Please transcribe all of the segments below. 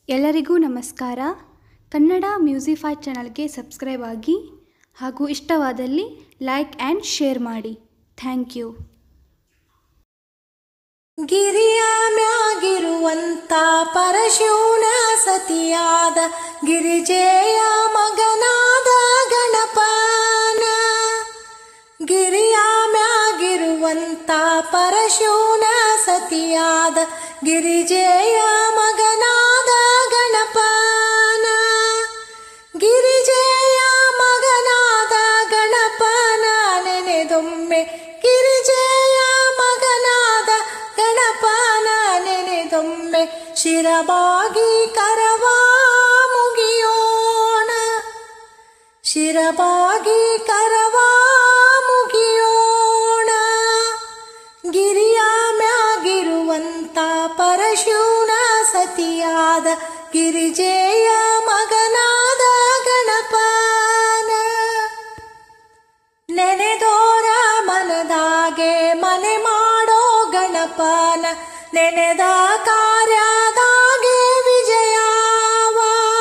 ಎಲ್ಲರಿಗೂ ನಮಸ್ಕಾರ ಕನ್ನಡ ಮ್ಯೂಸಿಫೈ ಚಾನಲ್ಗೆ ಸಬ್ಸ್ಕ್ರೈಬ್ ಆಗಿ ಹಾಗೂ ಇಷ್ಟವಾದಲ್ಲಿ ಲೈಕ್ ಆ್ಯಂಡ್ ಶೇರ್ ಮಾಡಿ ಥ್ಯಾಂಕ್ ಯು ಗಿರಿಯ ಮ್ಯಾಗಿರುವಂತ ಪರಶಿವನ ಸತಿಯಾದ ಗಿರಿಜೆಯ ಮಗನಾದ ಗಣಪನ ಗಿರಿಯ ಮ್ಯಾಗಿರುವಂತ ಪರಶಿವನ ಸತಿಯಾದ ಗಿರಿಜೆಯ ಮಗನಾದ ಗಣಪನ ಗಿರಿಜೆಯ ಮಗನಾದ ಗಣಪನ ನೆನೆದೊಮ್ಮೆ ಗಿರಿಜೆಯ ಮಗನಾದ ಗಣಪನ ನೆನೆದೊಮ್ಮೆ ಶಿರಬಾಗಿ ಕರವ ಮುಗಿಯೋಣ ಶಿರಬಾಗಿ ಕರವ ಮುಗಿಯೋಣ ಗಿರಿಯ ಮ್ಯಾಗಿರುವಂತ ಪರಶುನ ಸತಿಯಾದ ಗಿರಿಜೆಯ ಮಗನಾದ ಗಣಪನ ನೆನೆದೋರ ಮನದಾಗೆ ಮನೆ ಮಾಡೋ ಗಣಪನ ನೆನೆದ ಕಾರ್ಯದಾಗೆ ವಿಜಯವ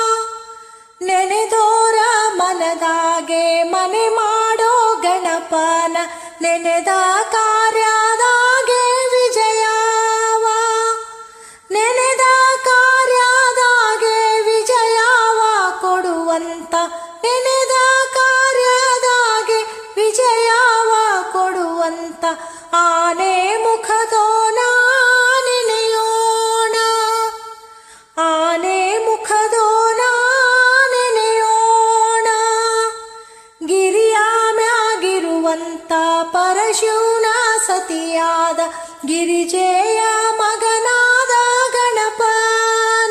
ನೆನೆದೋರ ಮನದಾಗೆ ಮನೆ ಮಾಡೋ ಗಣಪನ ನೆನೆದ ಕಾರ್ಯದಾಗೆ ವಿಜಯವ ನೆನೆದ ಕಾರ್ಯದಾಗೆ ವಿಜಯವ ಕೊಡುವಂತ ನೆನೆದ ಕಾರ್ಯದಾಗೆ ವಿಜಯವ ಕೊಡುವಂತ ಆನೆ ಮುಖದೋನ ನೆನೆಯೋಣ ಆನೆ ಮುಖದೋನ ನೆನೆಯೋಣ ಗಿರಿಯ ಮ್ಯಾಗಿರುವಂತ ಪರಶುನ ಸತಿಯಾದ ಗಿರಿಜೆಯ ಮಗನಾದ ಗಣಪನ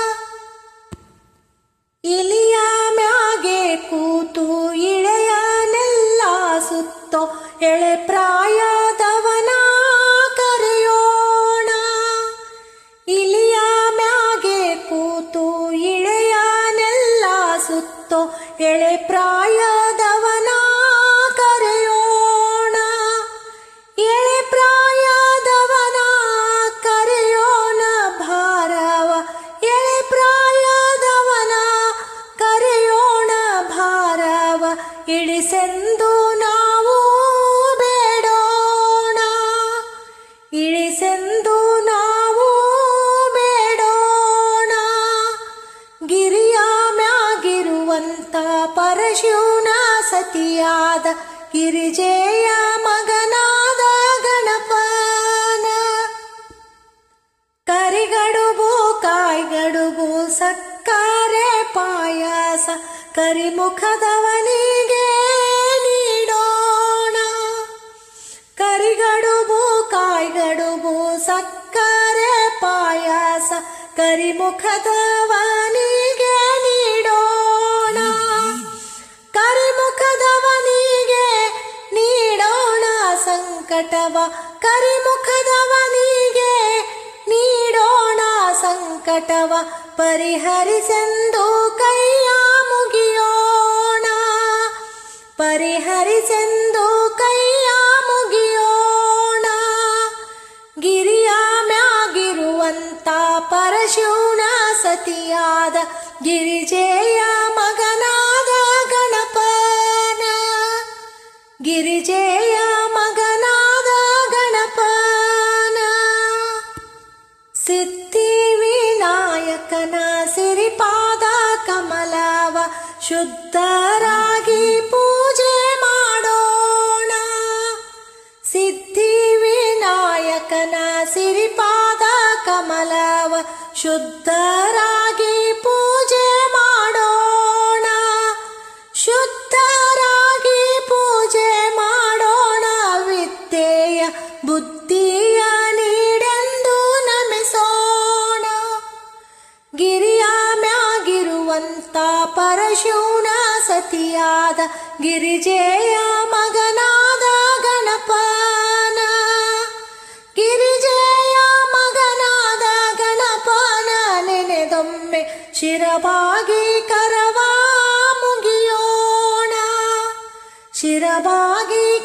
ಇಲಿಯ ಮ್ಯಾಗೆ ಕೂತು ಇಳೆಯನೆಲ್ಲ ಸುತ್ತೋ ಎಳೆ ಪ್ರಾಯದವನ ಕರೆಯೋಣ ಇಲಿಯ ಮ್ಯಾಗೆ ಕೂತು ಇಳೆಯನೆಲ್ಲ ಸುತ್ತೋ ಎಳೆ ಪ್ರಾಯದವನ ಕರೆಯೋಣ ಎಳೆ ಪ್ರಾಯದವನ ಕರೆಯೋಣ ಭಾರವ ಎಳೆ ಪ್ರಾಯದವನ ಕರೆಯೋಣ ಭಾರವ ಇಳಿಸೆಂದು ನಾವು ಬೇಡೋಣ ಇಳಿಸೆಂದು ನಾವು ಬೇಡೋಣ ಗಿರಿಯ ಮ್ಯಾಗಿರುವಂತ ಪರಶುನ ಸತಿಯಾದ ಗಿರಿಜೆಯ ಮಗನಾದ ಗಣಪನ ಕರಿಗಡುಬು ಕಾಯ್ಗಡುಬು ಸಕ್ಕರೆ ಪಾಯಸ ಕರಿಮುಖದವನಿಗೆ ನೀಡೋಣ ಕರಿಗಡುಬು ಕಾಯ್ಗಡುಬು ಸಕ್ಕರೆ ಪಾಯಸ ಕರಿಮುಖದವನಿಗೆ ನೀಡೋಣ ಕರಿಮುಖದವನಿಗೆ ನೀಡೋಣ ಸಂಕಟವ ಕರಿಮುಖದವನಿಗೆ ನೀಡೋಣ ಸಂಕಟವ ಪರಿಹರಿಸೆಂದು ಕೈಯ ಮುಗಿಯೋಣ ಪರಿಹರಿಸೆಂದು ಕೈಯ ಮುಗಿಯೋಣ ಗಿರಿಯ ಮ್ಯಾಗಿರುವಂತ ಪರಶುನ ಸತಿಯಾದ ಗಿರಿಜೆಯ ಮಗನಾದ ಗಣಪನ ಗಿರಿಜೆಯ ಮಗನಾದ ಗಣಪನ ಸಿದ್ಧಿ ವಿನಾಯಕನ ಸಿರಿಪಾದ ಕಮಲವ ಶುದ್ಧರಾಗಿ ಪೂಜೆ ಮಾಡೋಣ ಸಿದ್ಧಿ ವಿನಾಯಕನ ಸಿರಿಪಾದ ಕಮಲವ ಶುದ್ಧರಾಗಿ ಪೂಜೆ ಮಾಡೋಣ ಶುದ್ಧರಾಗಿ ಪೂಜೆ ಮಾಡೋಣ ವಿದ್ಯೆಯ ಬುದ್ಧಿಯ ನೀಡೆಂದು ನಮಿಸೋಣ ಗಿರಿಯ ಮ್ಯಾಗಿರುವಂತ ಪರಶುನ ಸತಿಯಾದ ಗಿರಿಜೆಯ ಮಗನಾದ ಗಣಪನ ಗಿರಿಜೆಯ ಮಗನಾದ ಗಣಪನ ನೆನೆದೊಮ್ಮೆ ಶಿರಬಾಗಿ ಕರವ ಮುಗಿಯೋಣ ಶಿರಬಾಗಿ